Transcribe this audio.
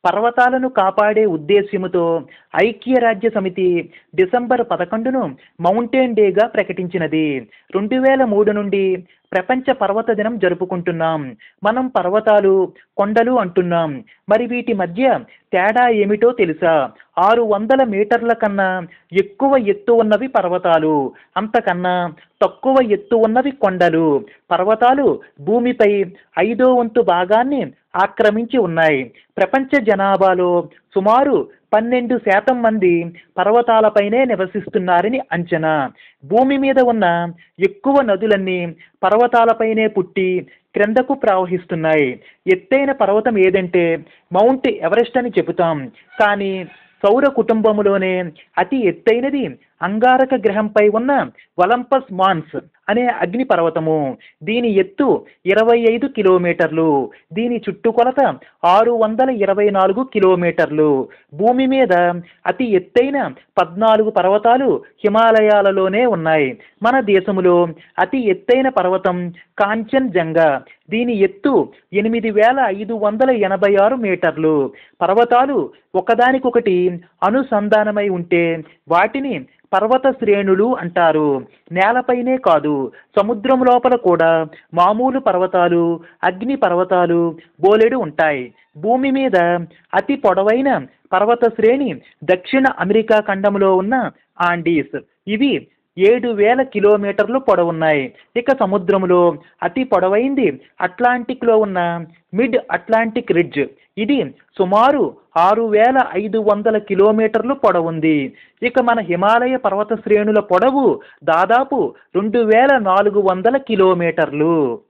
పర్వతాలను కాపాడే ఉద్దేశ్యముతో ఐక్యరాజ్య సమితి డిసెంబర్ పదకొండును మౌంటైన్ డేగా ప్రకటించినది రెండు వేల మూడు నుండి ప్రపంచ పర్వత దినం జరుపుకుంటున్నాం మనం పర్వతాలు కొండలు అంటున్నాం మరి వీటి మధ్య తేడా ఏమిటో తెలుసా ఆరు వందల మీటర్ల కన్నా ఎక్కువ ఎత్తు ఉన్నవి పర్వతాలు అంతకన్నా తక్కువ ఎత్తు ఉన్నవి కొండలు పర్వతాలు భూమిపై ఐదో వంతు భాగాన్ని ఆక్రమించి ఉన్నాయి ప్రపంచ జనాభాలో సుమారు పన్నెండు శాతం మంది పర్వతాలపైనే నివసిస్తున్నారని అంచనా భూమి మీద ఉన్న ఎక్కువ నదులన్నీ పర్వతాలపైనే పుట్టి క్రిందకు ప్రవహిస్తున్నాయి ఎత్తైన పర్వతం ఏదంటే మౌంట్ ఎవరెస్ట్ అని చెబుతాం కానీ సౌర కుటుంబములోనే అతి ఎత్తైనది అంగారక గ్రహంపై ఉన్న ఒలంపస్ మాన్స్ అనే అగ్ని పర్వతము దీని ఎత్తు ఇరవై ఐదు కిలోమీటర్లు దీని చుట్టుకొలత ఆరు వందల ఇరవై నాలుగు కిలోమీటర్లు భూమి మీద అతి ఎత్తైన పద్నాలుగు పర్వతాలు హిమాలయాలలోనే ఉన్నాయి మన దేశములో అతి ఎత్తైన పర్వతం కాంచన్ జంగా దీని ఎత్తు ఎనిమిది వేల ఐదు వందల ఎనభై ఆరు మీటర్లు పర్వతాలు ఒకదానికొకటి అనుసంధానమై ఉంటే వాటిని పర్వత శ్రేణులు అంటారు నేలపైనే కాదు సముద్రం లోపల కూడా మామూలు పర్వతాలు అగ్ని పర్వతాలు బోలెడు ఉంటాయి భూమి మీద అతి పొడవైన పర్వత శ్రేణి దక్షిణ అమెరికా ఖండంలో ఉన్న ఆండీస్ ఇవి ఏడు వేల కిలోమీటర్లు పొడవున్నాయి ఇక సముద్రంలో అతి పొడవైంది అట్లాంటిక్లో ఉన్న మిడ్ అట్లాంటిక్ రిడ్జ్ ఇది సుమారు ఆరు వేల ఐదు వందల కిలోమీటర్లు పొడవుంది ఇక మన హిమాలయ పర్వత శ్రేణుల పొడవు దాదాపు రెండు వేల నాలుగు వందల కిలోమీటర్లు